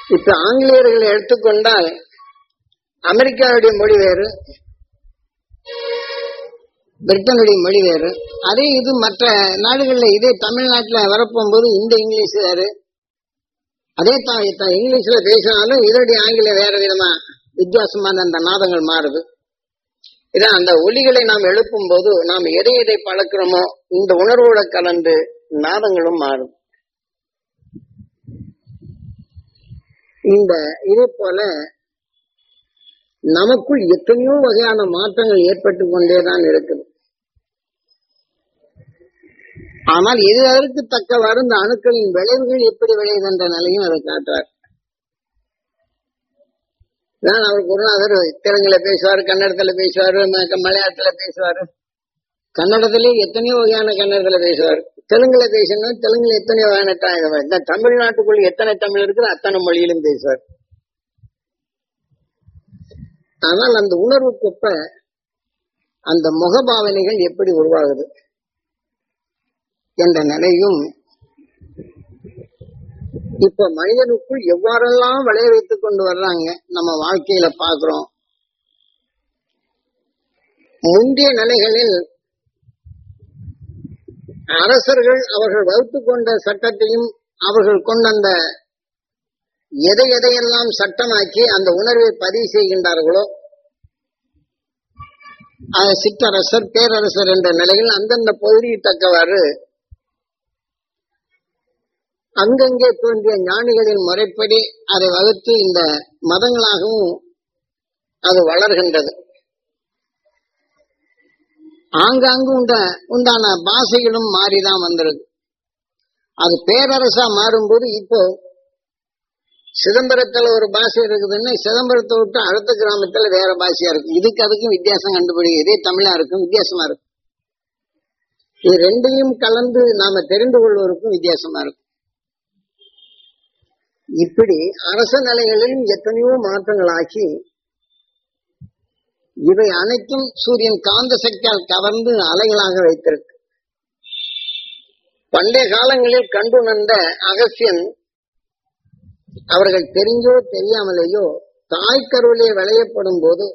இப்ப ஆங்கிலேயர்களை எடுத்துக்கொண்டால் அமெரிக்காவுடைய மொழி வேறு பிரிட்டனுடைய மொழி வேறு அதே இது மற்ற நாடுகள்ல இதே தமிழ்நாட்டுல வரப்போகும்போது இந்த இங்கிலீஷ் வேறு அதே தான் த- இங்கிலீஷ்ல பேசினாலும் இதனுடைய ஆங்கிலம் வேற விதமா வித்தியாசமான அந்த நாதங்கள் மாறுது இதான் அந்த ஒலிகளை நாம் எழுப்பும் போது நாம் எதை எதை பழக்கிறோமோ இந்த உணர்வோட கலந்து நாதங்களும் மாறும் இந்த இதே போல நமக்குள் எத்தனையோ வகையான மாற்றங்கள் ஏற்பட்டு கொண்டேதான் இருக்குது ஆனால் இது அதற்கு தக்கவாறு இந்த அணுக்களின் விளைவுகள் எப்படி விளையுகின்ற நிலையும் அதை காட்டுறார் தான் அவர் குருநாதர் தெலுங்குல பேசுவார் கன்னடத்துல பேசுவார் ம- மலையாளத்துல பேசுவார் கன்னடத்திலே எத்தனையோ வகையான கன்னடத்துல பேசுவார் தெலுங்குல பேசணும் தெலுங்குல எத்தனையோ வகையான த- இந்த தமிழ்நாட்டுக்குள் எத்தனை தமிழ் இருக்குது அத்தனை மொழியிலும் பேசுவார் ஆனால் அந்த உணர்வுக்கொப்ப அந்த முகபாவனைகள் எப்படி உருவாகுது என்ற நிலையும் இப்ப மனிதனுக்குள் எவ்வாறெல்லாம் விளைய வைத்துக் கொண்டு வர்றாங்க நம்ம வாழ்க்கையில பாக்குறோம் முந்தைய நிலைகளில் அரசர்கள் அவர்கள் வகுத்துக் கொண்ட சட்டத்தையும் அவர்கள் கொண்ட அந்த எதை எதையெல்லாம் சட்டமாக்கி அந்த உணர்வை பதிவு செய்கின்றார்களோ அது சிற்றரசர் பேரரசர் என்ற நிலையில் அந்தந்த பகுதிக்கு தக்கவாறு அங்கங்கே தோன்றிய ஞானிகளின் முறைப்படி அதை வகுத்து இந்த மதங்களாகவும் அது வளர்கின்றது ஆங்காங்கு உண்ட உண்டான பாஷைகளும் மாறிதான் வந்திருக்கு அது பேரரசா மாறும்போது இப்போ சிதம்பரத்துல ஒரு பாஷை இருக்குதுன்னா சிதம்பரத்தை விட்டு அடுத்த கிராமத்துல வேற பாஷையா இருக்கும் இதுக்கு அதுக்கும் வித்தியாசம் கண்டுபிடி இதே தமிழா இருக்கும் வித்தியாசமா இருக்கும் இது ரெண்டையும் கலந்து நாம தெரிந்து கொள்வதற்கும் வித்தியாசமா இருக்கும் இப்படி அரச நிலைகளிலும் எத்தனையோ மாற்றங்கள் ஆக்கி இவை அனைத்தும் சூரியன் காந்த சக்தியால் கவர்ந்து அலைகளாக வைத்திருக்கு பண்டைய காலங்களில் கண்டுணர்ந்த அகசியன் அவர்கள் தெரிஞ்சோ தெரியாமலேயோ தாய் கருவிலே விளையப்படும் போது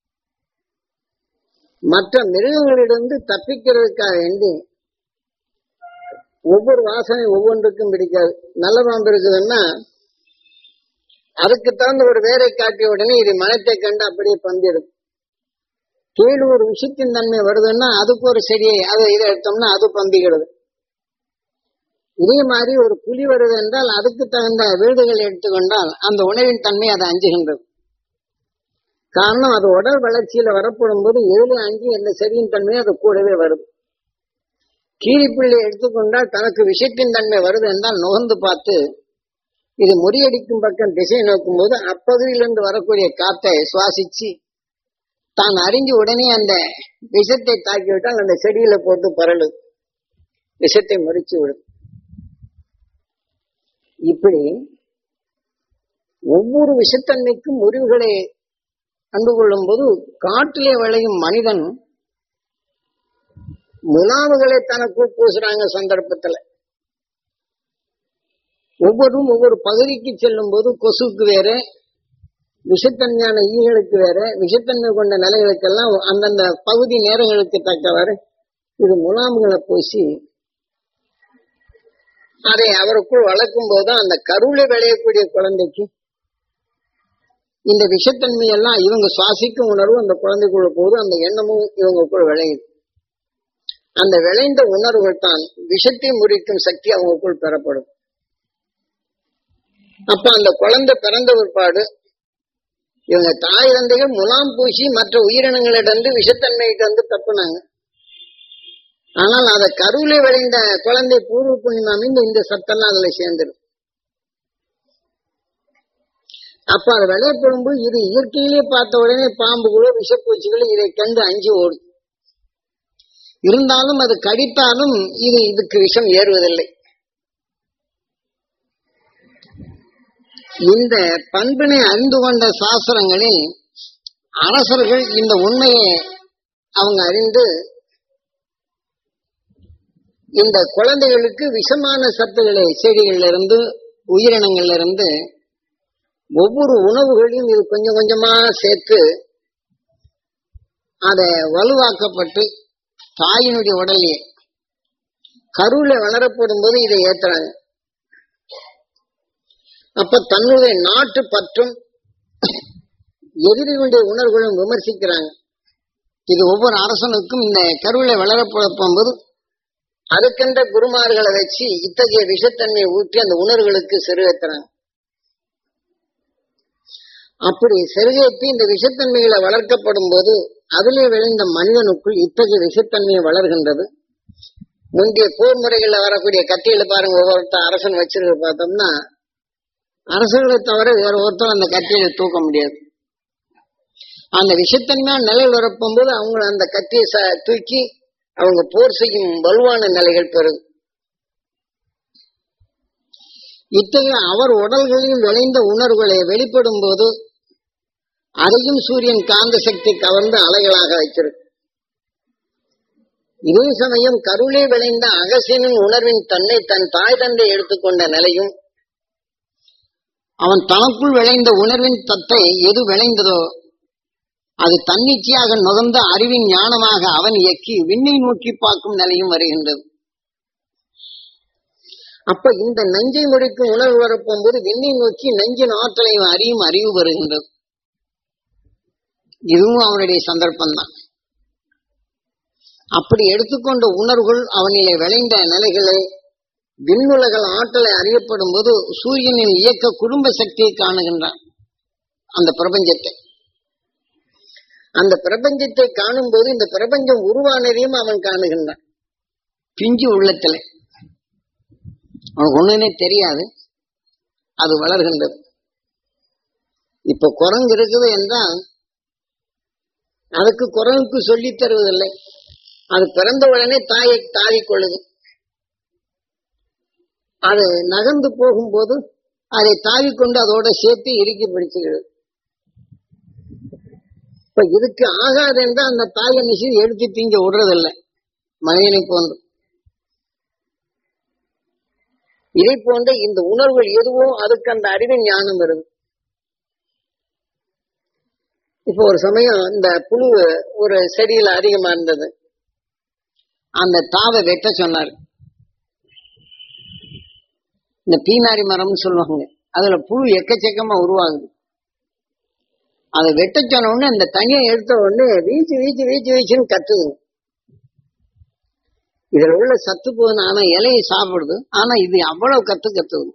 மற்ற மிருகங்களிலிருந்து தப்பிக்கிறதுக்காக வேண்டி ஒவ்வொரு வாசனை ஒவ்வொன்றுக்கும் பிடிக்காது நல்ல பாம்பு இருக்குதுன்னா அதுக்கு தகுந்த ஒரு வேரை காட்டிய உடனே இது மனத்தை கண்டு அப்படியே பந்திடும் கீழ் ஒரு விஷத்தின் தன்மை வருதுன்னா அதுக்கு ஒரு செடியை அதை இதை எடுத்தோம்னா அது பந்திக்கிறது இதே மாதிரி ஒரு புலி வருது என்றால் அதுக்கு தகுந்த விருதுகள் எடுத்துக்கொண்டால் அந்த உணவின் தன்மை அதை அஞ்சுகின்றது காரணம் அது உடல் வளர்ச்சியில வரப்படும் போது எதுல அஞ்சு எந்த செடியின் தன்மை அது கூடவே வருது கீரிப்புள்ளி எடுத்துக்கொண்டால் தனக்கு விஷத்தின் தன்மை வருது என்றால் நுகர்ந்து பார்த்து இது முறியடிக்கும் பக்கம் திசை நோக்கும் போது அப்பகுதியிலிருந்து வரக்கூடிய காற்றை சுவாசிச்சு தான் அறிஞ்சு உடனே அந்த விஷத்தை தாக்கிவிட்டால் அந்த செடியில போட்டு பரலு விஷத்தை முறிச்சு விடும் இப்படி ஒவ்வொரு விஷத்தன்மைக்கும் முறிவுகளை கண்டு கொள்ளும் போது காட்டிலே விளையும் மனிதன் முலாவுகளை தனக்கு பூசுறாங்க சந்தர்ப்பத்துல ஒவ்வொரும் ஒவ்வொரு பகுதிக்கு செல்லும் போது கொசுக்கு வேற விஷத்தன்மையான ஈகளுக்கு வேற விஷத்தன்மை கொண்ட நிலைகளுக்கெல்லாம் அந்தந்த பகுதி நேரங்களுக்கு தக்கவாறு இது முலாம்களை பூசி அதை அவருக்குள் வளர்க்கும் போதுதான் அந்த கருவில விளையக்கூடிய குழந்தைக்கு இந்த விஷத்தன்மை எல்லாம் இவங்க சுவாசிக்கும் உணர்வு அந்த குழந்தைக்குள்ள போது அந்த எண்ணமும் இவங்களுக்குள் விளையுது அந்த விளைந்த உணர்வுகள் தான் விஷத்தை முறிக்கும் சக்தி அவங்களுக்குள் பெறப்படும் அப்ப அந்த குழந்தை பிறந்த பிற்பாடு இவங்க தாய் தந்தைகள் முலாம் பூசி மற்ற உயிரினங்களிடந்து விஷத்தன்மைக்கு வந்து தப்புனாங்க ஆனால் அதை கருவிலே விளைந்த குழந்தை பூர்வ புண்ணியம் அமைந்து இந்த சத்தெல்லாம் அதுல சேர்ந்துடும் அப்ப அது விளையப்படும் போது இது இயற்கையிலே பார்த்த உடனே பாம்புகளோ விஷப்பூச்சிகளோ இதை கண்டு அஞ்சு ஓடும் இருந்தாலும் அது கடித்தாலும் இது இதுக்கு விஷம் ஏறுவதில்லை இந்த பண்பினை அறிந்து கொண்ட சாஸ்திரங்களில் அரசர்கள் இந்த உண்மையை அவங்க அறிந்து இந்த குழந்தைகளுக்கு விஷமான சத்துக்களை செடிகள்ல இருந்து உயிரினங்கள்ல இருந்து ஒவ்வொரு உணவுகளையும் இது கொஞ்சம் கொஞ்சமா சேர்த்து அதை வலுவாக்கப்பட்டு தாயினுடைய உடலையே கருவில வளரப்படும் போது இதை ஏத்துறாங்க அப்ப தன்னுடைய நாட்டு பற்றும் எதிரிகளுடைய உணர்வுகளும் விமர்சிக்கிறாங்க இது ஒவ்வொரு அரசனுக்கும் இந்த கருவில வளரப்படும் போது அதுக்கென்ற குருமார்களை வச்சு இத்தகைய விஷத்தன்மையை ஊற்றி அந்த உணர்வுகளுக்கு செருவேத்துறாங்க அப்படி செருகேற்றி இந்த விஷத்தன்மைகளை வளர்க்கப்படும் போது அதிலே விளைந்த மனிதனுக்குள் இத்தகைய விஷத்தன்மை வளர்கின்றது முந்தைய போர் முறைகளில் வரக்கூடிய கத்திகளை பாருங்க ஒவ்வொருத்தர் அரசன் வச்சிருக்க பார்த்தோம்னா அரசர்களை தவிர வேற ஒருத்தர் அந்த கத்தியில தூக்க முடியாது அந்த விஷத்தன்மையான நிலையில் வரப்பும் போது அவங்க அந்த கத்தியை ச- தூக்கி அவங்க போர் செய்யும் வலுவான நிலைகள் பெறுது இத்தகைய அவர் உடல்களில் விளைந்த உணர்வுகளை வெளிப்படும் போது அதையும் சூரியன் காந்த சக்தி கவர்ந்து அலைகளாக வைக்கிறது இதே சமயம் கருளே விளைந்த அகசியனின் உணர்வின் தன்னை தன் தாய் தந்தை எடுத்துக்கொண்ட நிலையும் அவன் தனக்குள் விளைந்த உணர்வின் தத்தை எது விளைந்ததோ அது தன்னிச்சையாக நுகர்ந்த அறிவின் ஞானமாக அவன் இயக்கி விண்ணை நோக்கி பார்க்கும் நிலையும் வருகின்றது அப்ப இந்த நஞ்சை முடிக்கும் உணர்வு வரப்போகும்போது விண்ணை நோக்கி நஞ்சின் ஆற்றலை அறியும் அறிவு வருகின்றது இதுவும் அவனுடைய சந்தர்ப்பம் தான் அப்படி எடுத்துக்கொண்ட உணர்வுகள் அவனிலே விளைந்த நிலைகளை விண்ணுலகள் ஆற்றலை அறியப்படும் போது சூரியனின் இயக்க குடும்ப சக்தியை காணுகின்றான் அந்த பிரபஞ்சத்தை அந்த பிரபஞ்சத்தை காணும் போது இந்த பிரபஞ்சம் உருவானதையும் அவன் காணுகின்றான் பிஞ்சு உள்ளத்திலே அவனுக்கு ஒண்ணுனே தெரியாது அது வளர்கின்றது இப்ப குரங்கு இருக்குது என்றால் அதுக்கு குரங்குக்கு சொல்லித் தருவதில்லை அது பிறந்த உடனே தாயை தாவிக் கொள்ளுது அது நகர்ந்து போகும்போது அதை தாவிக்கொண்டு அதோட சேர்த்து இறுக்கி பிடிச்சுக்கிறது இப்ப இதுக்கு ஆகாது என்றால் அந்த தாயை நிசி எடுத்து திங்க விடுறதில்லை மனிதனை போன்று இதை போன்ற இந்த உணர்வுகள் எதுவோ அதுக்கு அந்த அறிவின் ஞானம் வருது இப்போ ஒரு சமயம் இந்த புழு ஒரு செடியில அதிகமா இருந்தது அந்த தாவை வெட்ட சொன்னார் இந்த பீனாரி மரம்னு சொல்லுவாங்க அதுல புழு எக்கச்சக்கமா உருவாகுது அதை வெட்ட சொன்ன உடனே அந்த தனியை எடுத்த உடனே வீச்சு வீச்சு வீச்சு வீச்சுன்னு கத்துது இதுல உள்ள சத்து போகுது ஆனா இலையை சாப்பிடுது ஆனா இது அவ்வளவு கத்து கத்துது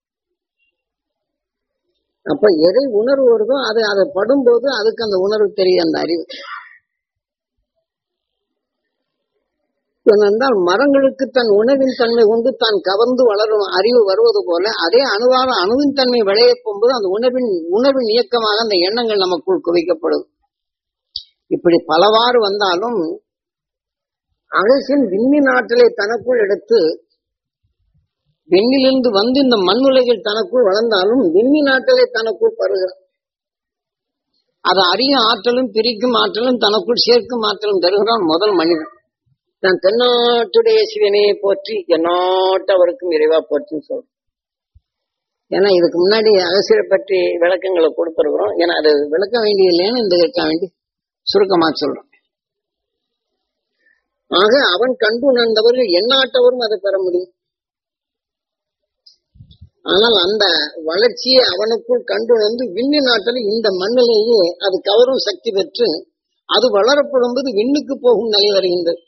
அப்ப எதை உணர்வு வருதோ அது அதை படும்போது அதுக்கு அந்த உணர்வு தெரியும் அந்த அறிவு ஏனென்றால் மரங்களுக்கு தன் உணவின் தன்மை கொண்டு தான் கவர்ந்து வளரும் அறிவு வருவது போல அதே அணுவான அணுவின் தன்மை விளைய போகும்போது அந்த உணவின் உணர்வின் இயக்கமாக அந்த எண்ணங்கள் நமக்குள் குவிக்கப்படும் இப்படி பலவாறு வந்தாலும் அகசின் விண்ணின் ஆற்றலை தனக்குள் எடுத்து விண்ணிலிருந்து வந்து இந்த மண் உலகில் தனக்குள் வளர்ந்தாலும் விண்ணின் ஆற்றலை தனக்குள் பருகிறான் அது அறியும் ஆற்றலும் பிரிக்கும் ஆற்றலும் தனக்குள் சேர்க்கும் ஆற்றலும் தருகிறான் முதல் மனிதன் நான் தென்னாட்டுடைய சிவனே போற்றி எந்நாட்டவருக்கும் இறைவா போற்றின்னு சொல்றேன் ஏன்னா இதுக்கு முன்னாடி அகசியரை பற்றி விளக்கங்களை கொடுத்துருக்குறோம் ஏன்னா அது விளக்க வேண்டியதில்லைன்னு இந்த இருக்க வேண்டி சுருக்கமா சொல்றோம் ஆக அவன் கண்டு உணர்ந்தவர்கள் எந்நாட்டவரும் அதை பெற முடியும் ஆனால் அந்த வளர்ச்சியை அவனுக்குள் கண்டு உணர்ந்து விண்ணு நாட்டில் இந்த மண்ணிலேயே அது கவரும் சக்தி பெற்று அது வளரப்படும் போது விண்ணுக்கு போகும் நிலை வருகின்றது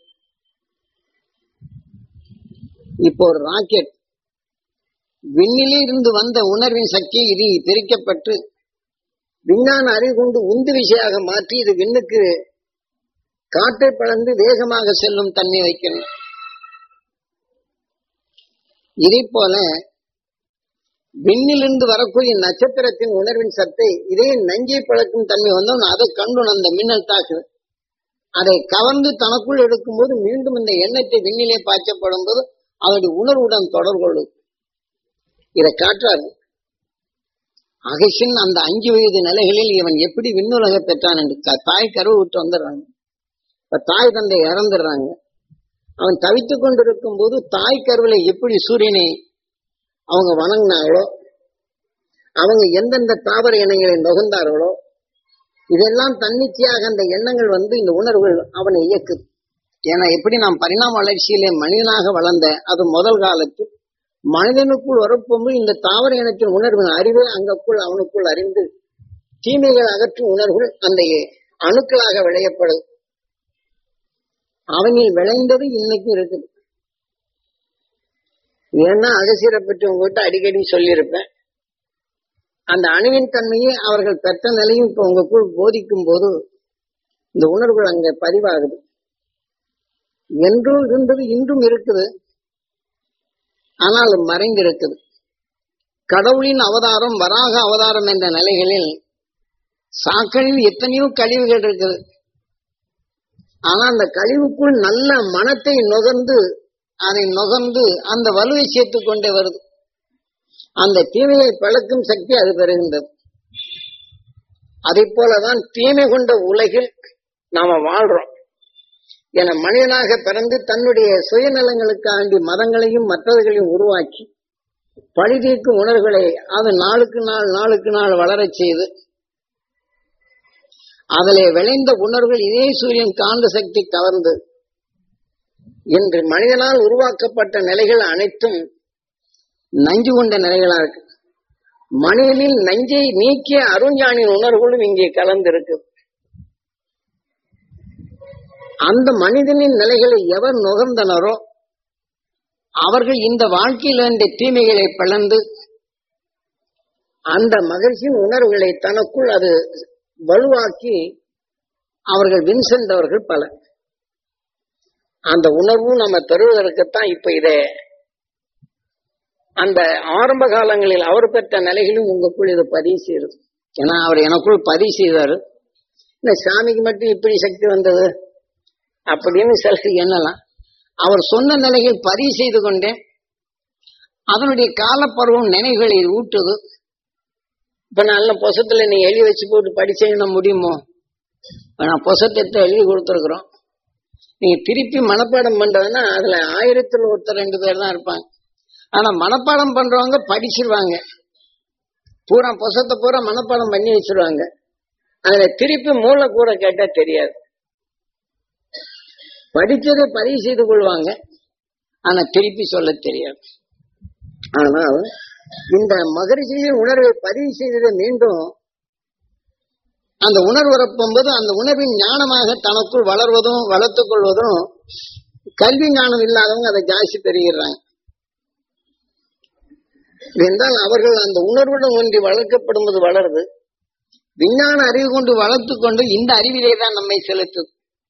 இப்போ ஒரு ராக்கெட் விண்ணிலே இருந்து வந்த உணர்வின் சக்தி இது பிரிக்கப்பட்டு விஞ்ஞான அறிவு கொண்டு உந்து விசையாக மாற்றி இது விண்ணுக்கு காற்றை பழந்து வேகமாக செல்லும் தன்மை வைக்கணும் இதை போல விண்ணிலிருந்து வரக்கூடிய நட்சத்திரத்தின் உணர்வின் சத்தை இதே நஞ்சை பழக்கும் தன்மை வந்தோம் அதை கண்டுணர்ந்த மின்னல் தாக்குது அதை கவர்ந்து தனக்குள் எடுக்கும்போது மீண்டும் இந்த எண்ணத்தை விண்ணிலே பாய்ச்சப்படும் போது அவருடைய உணர்வுடன் தொடர்பு கொள்ளும் இதை காட்டுறாரு அகசின் அந்த அஞ்சு வயது நிலைகளில் இவன் எப்படி விண்ணுலக பெற்றான் என்று க- தாய் கருவு விட்டு வந்துடுறாங்க இப்ப தாய் தந்தை இறந்துடுறாங்க அவன் தவித்துக் கொண்டிருக்கும் போது தாய் கருவில எப்படி சூரியனை அவங்க வணங்கினாங்களோ அவங்க எந்தெந்த தாவர இனங்களை நுகர்ந்தார்களோ இதெல்லாம் தன்னிச்சையாக அந்த எண்ணங்கள் வந்து இந்த உணர்வுகள் அவனை இயக்குது ஏன்னா எப்படி நாம் பரிணாம வளர்ச்சியிலே மனிதனாக வளர்ந்த அது முதல் காலத்தில் மனிதனுக்குள் வரப்போகும்போது இந்த தாவர இனத்தின் உணர்வின் அறிவே அங்கக்குள் அவனுக்குள் அறிந்து தீமைகள் அகற்றும் உணர்வுகள் அந்த அணுக்களாக விளையப்படுது அவனில் விளைந்தது இன்னைக்கு இருக்குது ஏன்னா அகசீரை பற்றி உங்ககிட்ட அடிக்கடி சொல்லியிருப்பேன் அந்த அணுவின் தன்மையை அவர்கள் பெற்ற நிலையும் இப்ப உங்களுக்குள் போதிக்கும் போது இந்த உணர்வுகள் அங்க பதிவாகுது என்றும் இருந்தது இன்றும் இருக்குது ஆனால் மறைந்திருக்குது கடவுளின் அவதாரம் வராக அவதாரம் என்ற நிலைகளில் சாக்கழிவு எத்தனையோ கழிவுகள் இருக்குது ஆனா அந்த கழிவுக்குள் நல்ல மனத்தை நுகர்ந்து அதை நுகர்ந்து அந்த வலுவை சேர்த்து கொண்டே வருது அந்த தீமையை பழக்கும் சக்தி அது பெறுகின்றது அதை போலதான் தீமை கொண்ட உலகில் நாம வாழ்றோம் என மனிதனாக பிறந்து தன்னுடைய சுயநலங்களுக்காண்டி மதங்களையும் மற்றவர்களையும் உருவாக்கி பழி தீர்க்கும் உணர்வுகளை அது நாளுக்கு நாள் நாளுக்கு நாள் வளரச் செய்து அதிலே விளைந்த உணர்வுகள் இதே சூரியன் காந்த சக்தி கவர்ந்து இன்று மனிதனால் உருவாக்கப்பட்ட நிலைகள் அனைத்தும் நஞ்சு கொண்ட நிலைகளா இருக்கு மனிதனில் நஞ்சை நீக்கிய அருஞ்ஞானின் உணர்வுகளும் இங்கே கலந்து இருக்கு அந்த மனிதனின் நிலைகளை எவர் நுகர்ந்தனரோ அவர்கள் இந்த வாழ்க்கையில் வேண்டிய தீமைகளை பிளந்து அந்த மகிழ்ச்சியின் உணர்வுகளை தனக்குள் அது வலுவாக்கி அவர்கள் வின் சென்றவர்கள் பல அந்த உணர்வும் நம்ம தருவதற்குத்தான் இப்ப இத அந்த ஆரம்ப காலங்களில் அவர் பெற்ற நிலைகளும் உங்களுக்குள் இது பதிவு செய்யுது ஏன்னா அவர் எனக்குள் பதிவு செய்தாரு இந்த சாமிக்கு மட்டும் இப்படி சக்தி வந்தது அப்படின்னு சிலர் எண்ணலாம் அவர் சொன்ன நிலைகள் பதிவு செய்து கொண்டேன் அதனுடைய காலப்பருவம் நினைவுகளை ஊட்டுது இப்ப நல்ல பொசத்துல நீ எழுதி வச்சு போட்டு படிச்சீங்கன்னா முடியுமோ நான் பொசத்தை எழுதி கொடுத்துருக்குறோம் நீங்க திருப்பி மனப்பாடம் பண்றதுன்னா அதுல ஆயிரத்துல ஒருத்தர் ரெண்டு பேர் தான் இருப்பாங்க ஆனா மனப்பாடம் பண்றவங்க படிச்சிருவாங்க பூரா பொசத்தை பூரா மனப்பாடம் பண்ணி வச்சிருவாங்க அதுல திருப்பி மூளை கூட கேட்டா தெரியாது படிச்சதை பதிவு செய்து கொள்வாங்க ஆனா திருப்பி சொல்ல தெரியாது ஆனால் இந்த மகரிஷியின் உணர்வை பதிவு செய்ததை மீண்டும் அந்த உணர்வு வரப்போது அந்த உணர்வின் ஞானமாக தனக்குள் வளர்வதும் வளர்த்துக் கொள்வதும் கல்வி ஞானம் இல்லாதவங்க அதை ஜாஸ்தி பெறுகிறாங்க என்றால் அவர்கள் அந்த உணர்வுடன் ஒன்றி வளர்க்கப்படுவது வளருது விஞ்ஞான அறிவு கொண்டு வளர்த்து கொண்டு இந்த அறிவிலே தான் நம்மை செலுத்துது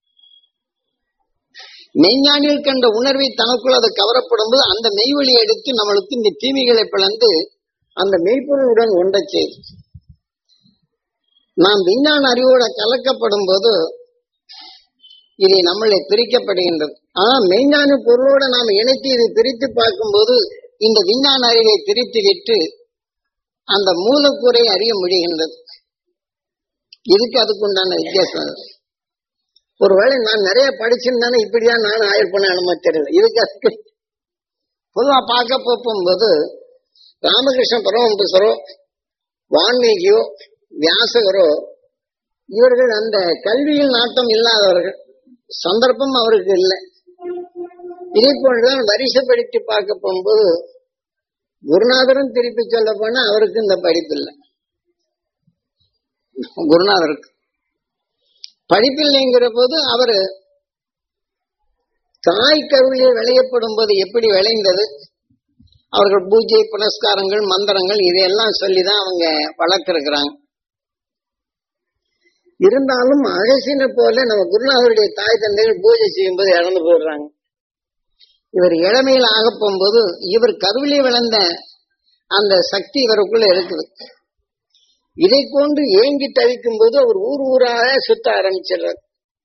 மெய்ஞானியில் கண்ட உணர்வை தனக்குள் அது கவரப்படும் போது அந்த மெய்வெளியை எடுத்து நம்மளுக்கு இந்த தீமைகளை பிளந்து அந்த மெய்ப்பொருளுடன் ஒன்றச் செய்து நாம் விஞ்ஞான அறிவோட கலக்கப்படும் போது இதை நம்மளை பிரிக்கப்படுகின்றது ஆனா மெய்ஞான பொருளோட நாம் இணைத்து இதை பிரித்து பார்க்கும்போது இந்த விஞ்ஞான அறிவை பிரித்து விட்டு அந்த மூலக்கூறை அறிய முடிகின்றது இதுக்கு அதுக்கு உண்டான வித்தியாசம் அது. ஒருவேளை நான் நிறைய படிச்சிருந்தானே இப்படிதான் நானும் ஆயிருப்பேன்னு நம்ம தெரியல இதுக்கு அதுக்கு பொதுவா பார்க்க போகும்போது ராமகிருஷ்ண பரமஹம்சரோ வால்மீகியோ வியாசகரோ இவர்கள் அந்த கல்வியில் நாட்டம் இல்லாதவர்கள் சந்தர்ப்பம் அவருக்கு இல்லை இதே போன்றுதான் வரிசைப்படுத்தி பார்க்க போகும்போது குருநாதரும் திருப்பி சொல்ல போனா அவருக்கு இந்த படிப்பு இல்லை குருநாதருக்கு படிப்பில்லைங்கிற போது அவரு தாய் கருவிலே விளையப்படும் போது எப்படி விளைந்தது அவர்கள் பூஜை புனஸ்காரங்கள் மந்திரங்கள் இதையெல்லாம் சொல்லிதான் அவங்க வளர்த்திருக்கிறாங்க இருந்தாலும் அகசினை போல நம்ம குருநாதருடைய தாய் தந்தைகள் பூஜை செய்யும்போது இறந்து போயிடுறாங்க இவர் இளமையில் ஆக போகும்போது இவர் கருவிலே விளைந்த அந்த சக்தி இவருக்குள்ள இருக்குது இதை கொண்டு ஏங்கி தவிக்கும் போது அவர் ஊர் ஊராக சுத்த ஆரம்பிச்சிடுறார்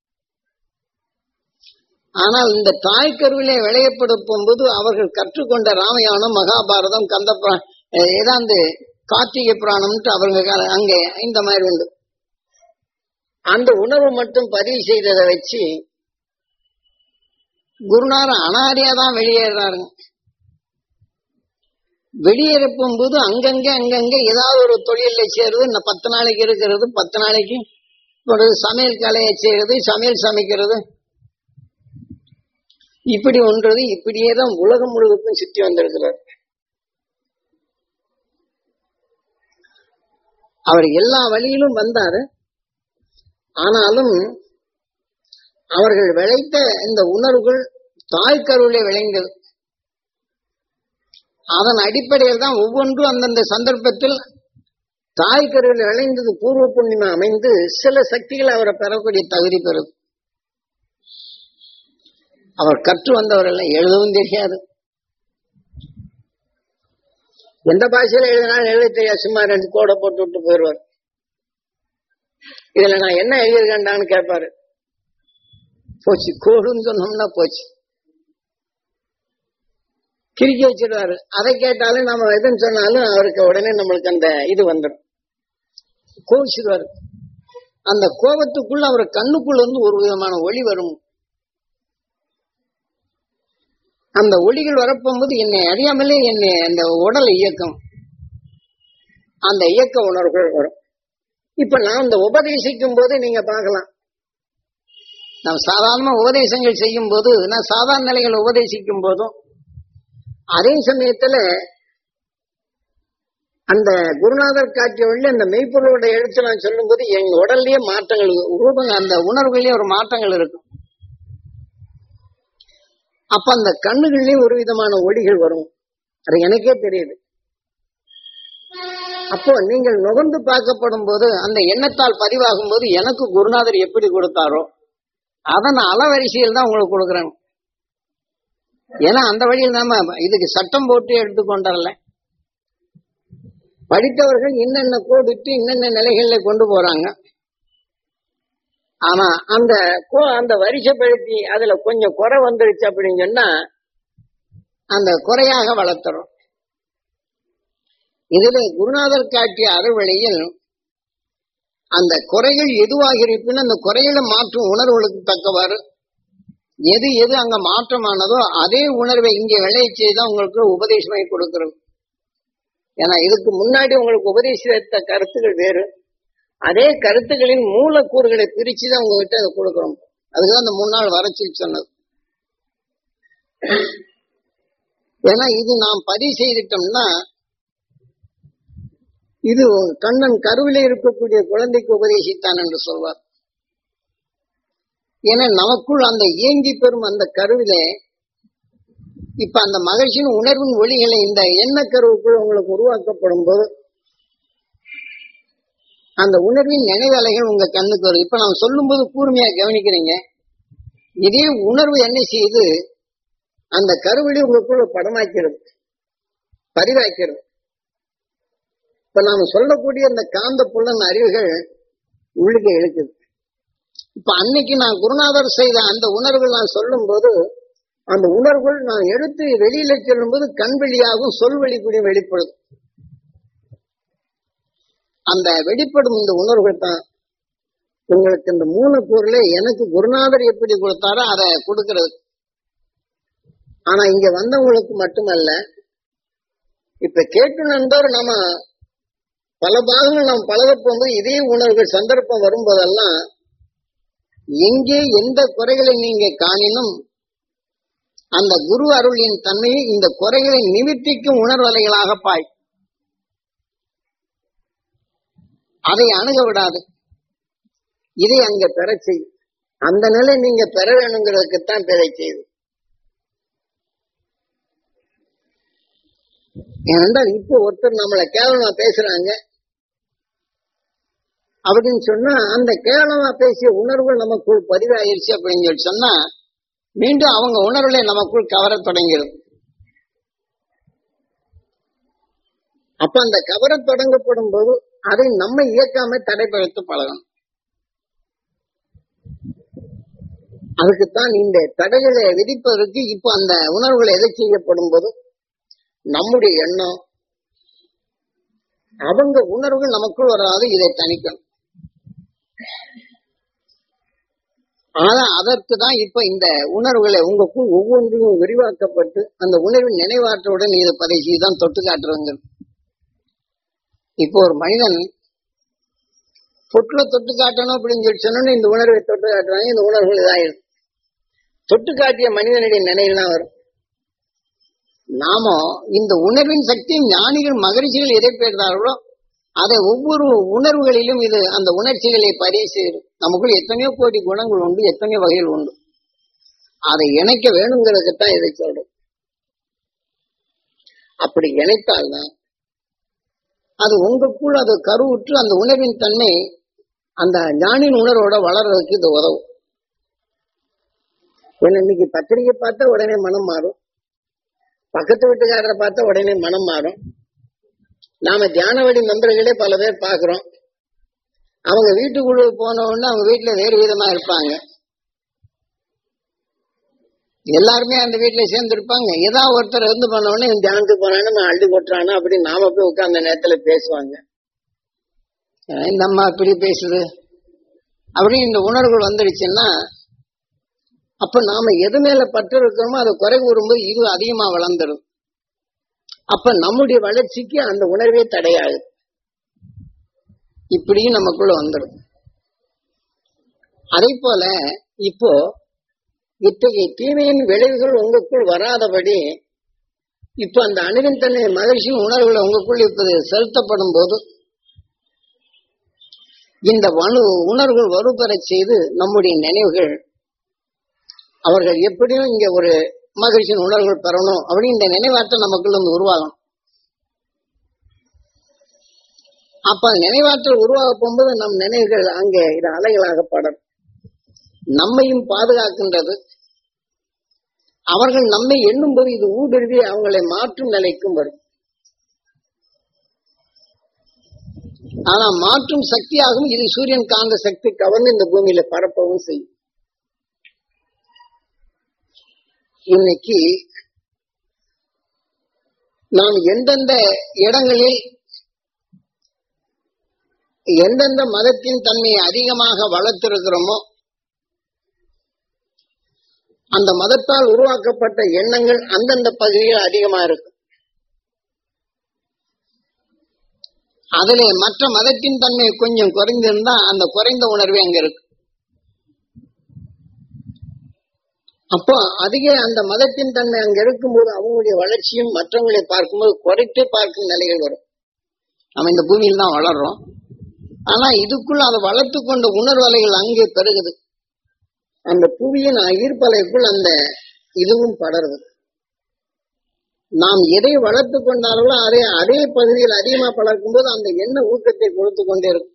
ஆனால் இந்த தாய் கருவிலே விளையப்படுத்தும் போது அவர்கள் கற்றுக்கொண்ட ராமாயணம் மகாபாரதம் கந்த புரா- அஹ் ஏதாந்து கார்த்திகை புராணம்ட்டு அவங்க கால- அங்கே இந்த மாதிரி உண்டு அந்த உணர்வு மட்டும் பதிவு செய்ததை வச்சு குருநாதர் அனாரியா தான் வெளியேறாருங்க வெளியேறப்பும் போது அங்கங்க அங்கங்க ஏதாவது ஒரு தொழில சேருது இந்த பத்து நாளைக்கு இருக்கிறது பத்து நாளைக்கு ஒரு சமையல் கலையை செய்யறது சமையல் சமைக்கிறது இப்படி ஒன்றது இப்படியே தான் உலகம் முழுவதும் சுற்றி வந்திருக்கிறார் அவர் எல்லா வழியிலும் வந்தாரு ஆனாலும் அவர்கள் விளைத்த இந்த உணர்வுகள் தாய்க்கருவிலே விளைந்தது அதன் அடிப்படையில் தான் ஒவ்வொன்றும் அந்தந்த சந்தர்ப்பத்தில் தாய்க்கருவில் விளைந்தது பூர்வ புண்ணியம் அமைந்து சில சக்திகள் அவரை பெறக்கூடிய தகுதி பெறுது அவர் கற்று வந்தவர் எல்லாம் எழுதவும் தெரியாது எந்த பாஷையில எழுதினாலும் எழுத தெரியாது சும்மா ரெண்டு கோடை போட்டு விட்டு போயிடுவார் இதுல நான் என்ன எழுதியிருக்கேன்டான்னு கேட்பாரு போச்சு கோடுன்னு சொன்னோம்னா போச்சு கிறுக்கி வச்சிருவாரு அதை கேட்டாலும் நம்ம எதுன்னு சொன்னாலும் அவருக்கு உடனே நம்மளுக்கு அந்த இது வந்துடும் கோவிச்சிருவாரு அந்த கோபத்துக்குள்ள அவர் கண்ணுக்குள்ள இருந்து ஒரு விதமான ஒளி வரும் அந்த ஒளிகள் வரப்போகும்போது என்னை அறியாமலே என்னை அந்த உடல் இயக்கம் அந்த இயக்க உணர்வுகள் வரும் இப்ப நான் இந்த உபதேசிக்கும் போது நீங்க பார்க்கலாம் நாம் சாதாரண உபதேசங்கள் செய்யும் போது நான் சாதாரண நிலைகள் உபதேசிக்கும் போதும் அதே சமயத்துல அந்த குருநாதர் காட்டிய வழி அந்த மெய்ப்பொருளோட எழுத்து நான் சொல்லும்போது எங்க உடல்லயே மாற்றங்கள் ரூபங்க அந்த உணர்வுகளே ஒரு மாற்றங்கள் இருக்கும் அப்ப அந்த கண்ணுகள்லயும் ஒரு விதமான ஒளிகள் வரும் அது எனக்கே தெரியுது அப்போ நீங்கள் நுகர்ந்து பார்க்கப்படும் போது அந்த எண்ணத்தால் பதிவாகும் போது எனக்கு குருநாதர் எப்படி கொடுத்தாரோ அதன் அளவரிசையில் தான் உங்களுக்கு கொடுக்குறேன் ஏன்னா அந்த வழியில் நாம இதுக்கு சட்டம் போட்டு எடுத்துக்கொண்டரல படித்தவர்கள் என்னென்ன கோடிட்டு என்னென்ன நிலைகள்ல கொண்டு போறாங்க ஆனா அந்த கோ அந்த வரிசைப்படுத்தி அதுல கொஞ்சம் குறை வந்துருச்சு அப்படின்னு சொன்னா அந்த குறையாக வளர்த்துறோம் இதுல குருநாதர் காட்டிய அறுவழியில் அந்த குறைகள் எதுவாக இருப்பினும் அந்த குறைகளை மாற்றும் உணர்வுகளுக்கு தக்கவாறு எது எது அங்க மாற்றமானதோ அதே உணர்வை இங்கே விளைய செய்தான் உங்களுக்கு உபதேசமாய் கொடுக்கிறது ஏன்னா இதுக்கு முன்னாடி உங்களுக்கு உபதேசித்த கருத்துக்கள் வேறு அதே கருத்துக்களின் மூலக்கூறுகளை பிரிச்சு தான் உங்ககிட்ட அதை கொடுக்குறோம் அதுதான் அந்த மூணு நாள் வறட்சி சொன்னது ஏன்னா இது நாம் பதிவு செய்துட்டோம்னா இது கண்ணன் கருவிலே இருக்கக்கூடிய குழந்தைக்கு உபதேசித்தான் என்று சொல்வார் ஏன்னா நமக்குள் அந்த இயங்கி பெறும் அந்த கருவிலே இப்ப அந்த மகிழ்ச்சியின் உணர்வின் ஒளிகளை இந்த எண்ண கருவுக்குள் உங்களுக்கு உருவாக்கப்படும் போது அந்த உணர்வின் நினைவலைகள் உங்க கண்ணுக்கு வரும் இப்ப நான் சொல்லும் போது கூர்மையா கவனிக்கிறீங்க இதே உணர்வு என்ன செய்யுது அந்த கருவிலே உங்களுக்குள்ள படமாக்கிறது பதிவாக்கிறது இப்ப நாம சொல்லக்கூடிய அந்த காந்த புலன் அறிவுகள் உள்ளுக்கு இழுக்குது இப்ப அன்னைக்கு நான் குருநாதர் செய்த அந்த உணர்வு நான் சொல்லும் போது அந்த உணர்வுகள் நான் எடுத்து வெளியில செல்லும் போது கண் வெளியாகும் சொல் வெளிப்படியும் வெளிப்படுது அந்த வெளிப்படும் இந்த உணர்வுகள் தான் உங்களுக்கு இந்த மூலக்கூறுல எனக்கு குருநாதர் எப்படி கொடுத்தாரோ அதை கொடுக்கிறது ஆனா இங்க வந்தவங்களுக்கு மட்டுமல்ல இப்ப கேட்டு நண்பர் நம்ம பல பாகங்கள் நாம் பழக போகும்போது இதே உணர்வுகள் சந்தர்ப்பம் வரும்போதெல்லாம் எங்கே எந்த குறைகளை நீங்க காணினும் அந்த குரு அருளின் தன்மையை இந்த குறைகளை நிவர்த்திக்கும் உணர்வலைகளாக பாய் அதை அணுக விடாது இதை அங்க பெற செய்யும் அந்த நிலை நீங்க பெற வேணுங்கிறதுக்குத்தான் பெற செய்யுது ஏனென்றால் இப்போ ஒருத்தர் நம்மளை கேவலமா பேசுறாங்க அப்படின்னு சொன்னா அந்த கேவலமா பேசிய உணர்வுகள் நமக்குள் பதிவாயிருச்சு அப்படின்னு சொல்லி சொன்னா மீண்டும் அவங்க உணர்வுகளை நமக்குள் கவர தொடங்கிறது அப்ப அந்த கவர தொடங்கப்படும் போது அதை நம்ம இயக்காம தடைப்படுத்த பழகணும் அதுக்குத்தான் இந்த தடைகளை விதிப்பதற்கு இப்ப அந்த உணர்வுகள் எதை செய்யப்படும் போது நம்முடைய எண்ணம் அவங்க உணர்வுகள் நமக்குள் வராது இதை தணிக்கணும் ஆனா அதற்கு தான் இப்ப இந்த உணர்வுகளை உங்களுக்குள் ஒவ்வொன்றையும் விரிவாக்கப்பட்டு அந்த உணர்வின் நினைவாற்றவுடன் இதை பதைச்சி தான் தொட்டு காட்டுறவங்க இப்போ ஒரு மனிதன் பொட்டுல தொட்டு காட்டணும் அப்படின்னு சொல்லி சொன்னோன்னு இந்த உணர்வை தொட்டு காட்டுறாங்க இந்த உணர்வுகள் இதாயிடும் தொட்டு காட்டிய மனிதனுடைய நினைவு தான் வரும் நாம இந்த உணர்வின் சக்தி ஞானிகள் மகிழ்ச்சிகள் எதை பெற்றார்களோ அதை ஒவ்வொரு உணர்வுகளிலும் இது அந்த உணர்ச்சிகளை பதிவு செய்யும் நமக்குள் எத்தனையோ கோடி குணங்கள் உண்டு எத்தனையோ வகைகள் உண்டு அதை இணைக்க வேணுங்கிறதுக்குத்தான் இதை சொல்றோம் அப்படி இணைத்தால்தான் அது உங்களுக்குள் அது கருவுற்று அந்த உணர்வின் தன்மை அந்த ஞானின் உணர்வோட வளர்றதுக்கு இது உதவும் என்ன இன்னைக்கு பத்திரிகை பார்த்தா உடனே மனம் மாறும் பக்கத்து வீட்டுக்காரரை பார்த்தா உடனே மனம் மாறும் நாம தியான வழி நண்பர்களே பல பேர் பாக்குறோம் அவங்க வீட்டுக்குள்ள போன உடனே அவங்க வீட்டுல வேறு விதமா இருப்பாங்க எல்லாருமே அந்த வீட்டுல சேர்ந்து இருப்பாங்க ஏதாவது ஒருத்தர் இருந்து பண்ண உடனே இவன் தியானத்துக்கு போனான்னு நான் அள்ளி கொட்டுறானா அப்படின்னு நாம போய் உட்கார்ந்த நேரத்துல பேசுவாங்க அஹ் இந்த அம்மா இப்படி பேசுது அப்படின்னு இந்த உணர்வுகள் வந்துடுச்சுன்னா அப்ப நாம எது மேல பற்று இருக்கிறோமோ அதை குறை கூறும்போது இது அதிகமா வளர்ந்துடும் அப்ப நம்முடைய வளர்ச்சிக்கு அந்த உணர்வே தடையாகுது இப்படியும் நமக்குள்ள வந்துடும் அதே போல இப்போ இத்தகைய தீமையின் விளைவுகள் உங்களுக்குள் வராதபடி இப்ப அந்த அணுவின் தன்னை மகிழ்ச்சியின் உணர்வுகள் உங்களுக்குள் இப்போது செலுத்தப்படும் போது இந்த வனு உணர்வுகள் வலுப்பெறச் செய்து நம்முடைய நினைவுகள் அவர்கள் எப்படியும் இங்க ஒரு மகிழ்ச்சியின் உணர்வுகள் பெறணும் அப்படின்னு இந்த நினைவாற்றல் நமக்குள்ள இருந்து உருவாகணும் அப்ப அந்த நினைவாற்றல் உருவாக போகும்போது நம் நினைவுகள் அங்கே இது அலைகளாக படரும் நம்மையும் பாதுகாக்கின்றது அவர்கள் நம்மை எண்ணும்போது இது ஊடுருவி அவங்களை மாற்றும் நிலைக்கும் வரும் ஆனா மாற்றும் சக்தியாகவும் இது சூரியன் காந்த சக்தி கவர்ந்து இந்த பூமியில பரப்பவும் செய்யும் இன்னைக்கு நாம் எந்தெந்த இடங்களில் எந்தெந்த மதத்தின் தன்மையை அதிகமாக வளர்த்திருக்கிறோமோ அந்த மதத்தால் உருவாக்கப்பட்ட எண்ணங்கள் அந்தந்த பகுதியில் அதிகமா இருக்கும் அதுல மற்ற மதத்தின் தன்மை கொஞ்சம் குறைந்திருந்தா அந்த குறைந்த உணர்வே அங்க இருக்கு அப்போ அதிக அந்த மதத்தின் தன்மை அங்க இருக்கும்போது அவங்களுடைய வளர்ச்சியும் மற்றவங்களை பார்க்கும்போது குறைத்து பார்க்கும் நிலைகள் வரும் நம்ம இந்த பூமியில் தான் வளர்றோம் ஆனா இதுக்குள்ள அதை வளர்த்து கொண்ட உணர்வலைகள் அங்கே பெருகுது அந்த புவியின் ஈர்ப்பலைக்குள் அந்த இதுவும் படருது நாம் எதை வளர்த்து கொண்டார்களோ அதே அதே பகுதியில் அதிகமா பழக்கும் போது அந்த எண்ண ஊக்கத்தை கொடுத்து கொண்டே இருக்கும்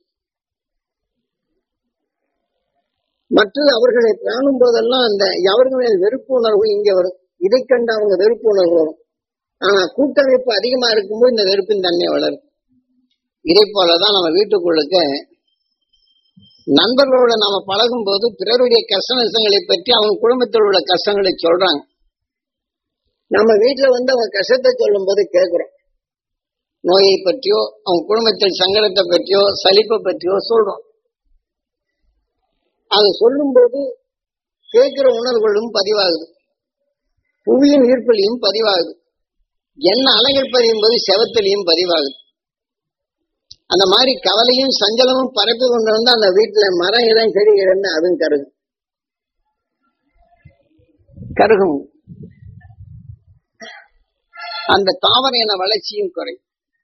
மற்றது அவர்களை காணும் போதெல்லாம் அந்த அவர்களின் வெறுப்பு உணர்வு இங்க வரும் இதை கண்டு அவங்க வெறுப்பு உணர்வு வரும் ஆனா கூட்டமைப்பு அதிகமா இருக்கும்போது இந்த வெறுப்பின் தன்மை வளரும் இதே போலதான் நம்ம வீட்டுக்குள்ளுக்க நண்பர்களோட நாம பழகும் போது பிறருடைய கஷ்ட நஷ்டங்களை பற்றி அவங்க குடும்பத்தில் உள்ள கஷ்டங்களை சொல்றாங்க நம்ம வீட்டுல வந்து அவங்க கஷ்டத்தை சொல்லும் போது கேட்கிறோம் நோயை பற்றியோ அவங்க குடும்பத்தில் சங்கடத்தை பற்றியோ சலிப்பை பற்றியோ சொல்றோம் அது சொல்லும் போது கேட்கிற உணர்வுகளும் பதிவாகுது புவியின் ஈர்ப்பிலையும் பதிவாகுது என்ன அலைகள் பதியும் போது செவத்திலையும் பதிவாகுது அந்த மாதிரி கவலையும் சஞ்சலமும் பரப்பி கொண்டு வந்து அந்த வீட்டுல மரம் இடம் செடி இடம் அதுவும் கருகும் கருகும் அந்த தாவர இன வளர்ச்சியும் குறை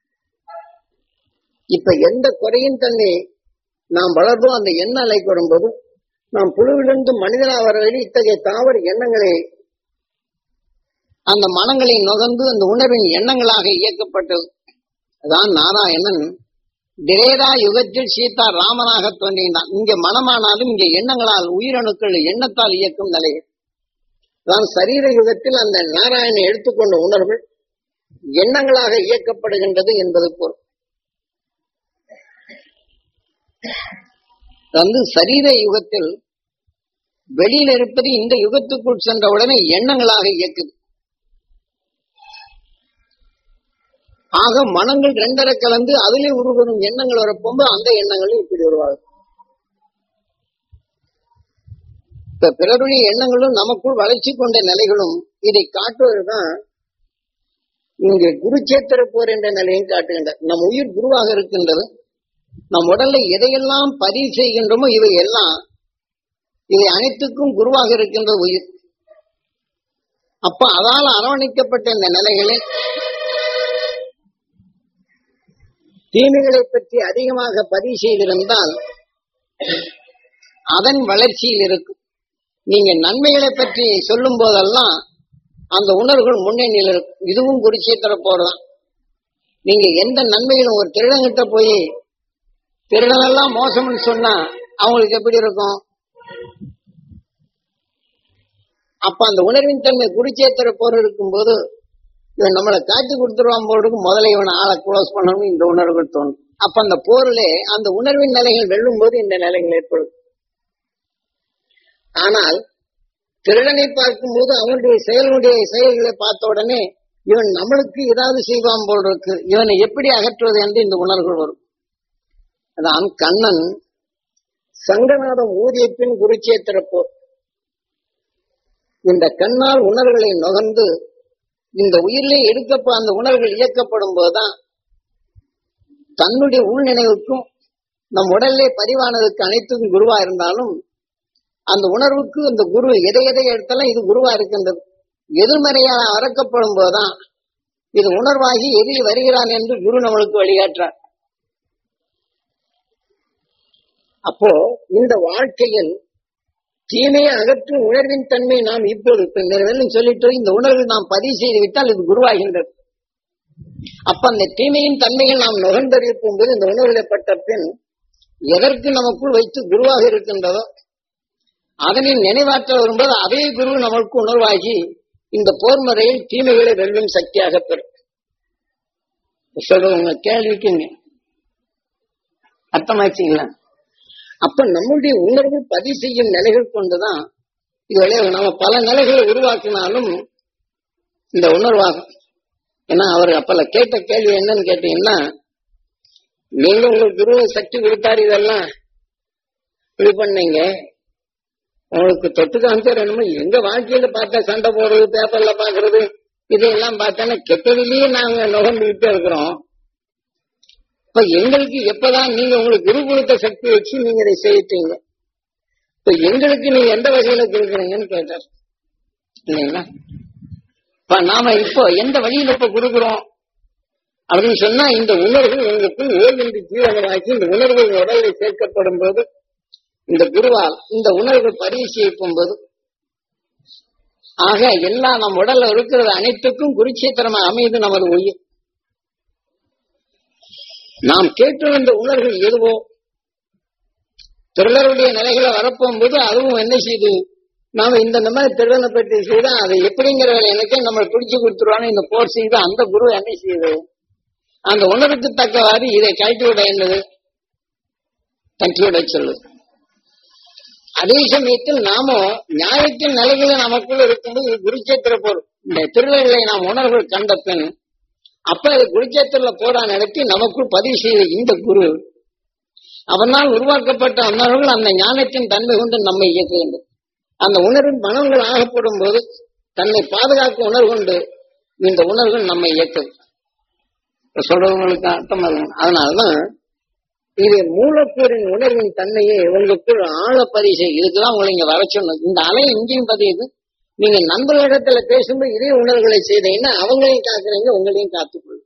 இப்ப எந்த குறையின் தன்னை நாம் வளர்ந்தோம் அந்த எண்ண அலைக்கு வரும்போது நாம் புழுவிலிருந்து மனிதனாக வர வரை இத்தகைய தாவர எண்ணங்களை அந்த மனங்களை நுகர்ந்து அந்த உணர்வின் எண்ணங்களாக இயக்கப்பட்டது அதான் நாராயணன் திரேதா யுகத்தில் சீதா ராமனாக தோன்றினான் இங்க மனமானாலும் இங்க எண்ணங்களால் உயிரணுக்கள் எண்ணத்தால் இயக்கும் நிலைகள் தான் சரீர யுகத்தில் அந்த நாராயணனை எடுத்துக்கொண்ட உணர்வு எண்ணங்களாக இயக்கப்படுகின்றது என்பது பொருள் வந்து சரீர யுகத்தில் வெளியில் இருப்பது இந்த யுகத்துக்குள் சென்ற உடனே எண்ணங்களாக இயக்குது ஆக மனங்கள் ரெண்டரை கலந்து அதிலே உருவரும் எண்ணங்கள் வரப்போது அந்த எண்ணங்களும் இப்படி உருவாகும் இப்ப பிறருடைய எண்ணங்களும் நமக்குள் வளர்ச்சி கொண்ட நிலைகளும் இதை காட்டுவதுதான் இங்கு குருச்சேத்திர போர் என்ற நிலையும் காட்டுகின்ற நம் உயிர் குருவாக இருக்கின்றது நம் உடல்ல எதையெல்லாம் பதிவு செய்கின்றோமோ இவை எல்லாம் இவை அனைத்துக்கும் குருவாக இருக்கின்ற உயிர் அப்ப அதால் அரவணைக்கப்பட்ட இந்த நிலைகளில் தீமைகளை பற்றி அதிகமாக பதிவு செய்திருந்தால் அதன் வளர்ச்சியில் இருக்கும் நீங்க நன்மைகளை பற்றி சொல்லும் போதெல்லாம் அந்த உணர்வுகள் முன்னணியில் இருக்கும் இதுவும் குருச்சேத்திர போறதான் நீங்க எந்த நன்மைகளும் ஒரு திருடங்கிட்ட போய் திருடனெல்லாம் மோசம்னு சொன்னா அவங்களுக்கு எப்படி இருக்கும் அப்ப அந்த உணர்வின் தன்மை குருச்சேத்திர போர் இருக்கும்போது இவன் நம்மளை காட்டி கொடுத்துருவான் போறதுக்கு முதல்ல இவனை ஆளை க்ளோஸ் பண்ணணும் இந்த உணர்வுகள் தோணும் அப்ப அந்த போரிலே அந்த உணர்வின் நிலைகள் வெல்லும் போது இந்த நிலைகள் ஏற்படும் ஆனால் திருடனை பார்க்கும்போது அவனுடைய செயலுடைய செயல்களை பார்த்த உடனே இவன் நம்மளுக்கு ஏதாவது செய்வான் போல் இருக்கு இவனை எப்படி அகற்றுவது என்று இந்த உணர்வுகள் வரும் அதான் கண்ணன் சங்கநாதம் ஊதிய பின் குருச்சேத்திர போர் இந்த கண்ணால் உணர்வுகளை நுகர்ந்து இந்த உயிரிலே எடுக்கப்ப அந்த உணர்வுகள் இயக்கப்படும் போதுதான் தன்னுடைய உள்நினைவுக்கும் நம் உடலிலே பதிவானதுக்கு அனைத்துக்கும் குருவா இருந்தாலும் அந்த உணர்வுக்கு அந்த குரு எதை எதை எடுத்தாலும் இது குருவா இருக்கின்றது எதிர்மறையாக அறக்கப்படும் போதுதான் இது உணர்வாகி எதில் வருகிறான் என்று குரு நம்மளுக்கு வழிகாட்டுறார் அப்போ இந்த வாழ்க்கையில் தீமையை அகற்றும் உணர்வின் தன்மை நாம் இப்போது இப்ப இந்த வேலையும் சொல்லிட்டு இந்த உணர்வு நாம் பதிவு செய்து விட்டால் இது குருவாகின்றது அப்ப அந்த தீமையின் தன்மைகள் நாம் நுகர்ந்தறிவிக்கும் போது இந்த உணர்வுகளைப்பட்ட பின் எதற்கு நமக்குள் வைத்து குருவாக இருக்கின்றதோ அதனை நினைவாற்றல் வரும்போது அதே குரு நமக்கு உணர்வாகி இந்த போர் முறையில் தீமைகளை வெல்லும் சக்தியாக பெறும் சொல்ற உங்க கேள்விக்குங்க அர்த்தமாச்சுங்களா அப்ப நம்முடைய உணர்வு பதிவு செய்யும் நிலைகள் கொண்டுதான் இது விளையாடு நம்ம பல நிலைகளை உருவாக்கினாலும் இந்த உணர்வாகும் ஏன்னா அவர் அப்பல கேட்ட கேள்வி என்னன்னு கேட்டீங்கன்னா நீங்க உங்களுக்கு குரு சக்தி கொடுத்தாரு இதெல்லாம் இது பண்ணீங்க உங்களுக்கு தொட்டு காமிச்சார் என்னமோ எங்க வாழ்க்கையில பார்த்தா சண்டை போடுறது பேப்பர்ல பாக்குறது இதெல்லாம் பார்த்தோன்னா கெட்டதிலேயே நாங்க நுகர்ந்துகிட்டே இருக்கிறோம் இப்ப எங்களுக்கு எப்பதான் நீங்க உங்களுக்கு குரு கொடுத்த சக்தி வச்சு நீங்க இதை செய்யிட்டீங்க இப்ப எங்களுக்கு நீங்க எந்த வகையில கொடுக்குறீங்கன்னு கேட்டார் இல்லைங்களா இப்ப நாம இப்போ எந்த வழியில இப்ப கொடுக்குறோம் அப்படின்னு சொன்னா இந்த உணர்வு உங்களுக்குள் ஓய்வின்றி ஜீவனமாக்கி இந்த உணர்வு உடலில் சேர்க்கப்படும் போது இந்த குருவால் இந்த உணர்வு பதிவு செய்யும் போது ஆக எல்லா நம் உடல்ல இருக்கிறது அனைத்துக்கும் குருட்சேத்திரமா அமையுது நமது உயிர் நாம் கேட்டு இந்த உணர்வு எதுவோ திருடருடைய நிலைகளை வரப்போகும்போது அதுவும் என்ன செய்யுது நாம இந்த இந்த மாதிரி திருடனை பற்றி செய்தா அதை எப்படிங்கிற எனக்கே நம்ம பிடிச்சு கொடுத்துருவான்னு இந்த போர் செய்து அந்த குரு என்ன செய்யுது அந்த உணர்வுக்கு தக்கவாறு இதை கழட்டி விட என்னது தட்டி விட சொல்லுது அதே சமயத்தில் நாம நியாயத்தின் நிலைகளை நமக்குள்ள இருக்கும்போது குருச்சேத்திர போர் இந்த திருடர்களை நாம் உணர்வுகள் கண்ட பின் அப்ப அது குருச்சேத்திரல போரா நடத்தி நமக்குள் பதிவு செய்த இந்த குரு அவனால் உருவாக்கப்பட்ட உணர்வுகள் அந்த ஞானத்தின் தன்மை கொண்டு நம்மை இயக்க வேண்டும் அந்த உணர்வின் மனங்கள் ஆகப்படும் போது தன்னை பாதுகாக்கும் உணர்வு கொண்டு இந்த உணர்வுகள் நம்மை இயக்குது சொல்றவங்களுக்கு அர்த்தம் அதனாலதான் இது மூலக்கூறின் உணர்வின் தன்மையை உங்களுக்குள் ஆழ பரிசை இதுக்குதான் உங்களை இங்க வர சொன்னது இந்த அலை இங்கேயும் பதியுது நீங்க நண்பர்களிடத்துல பேசும்போது இதே உணர்வுகளை செய்தீங்கன்னா அவங்களையும் காக்குறீங்க உங்களையும் காத்துக்கொள்ளும்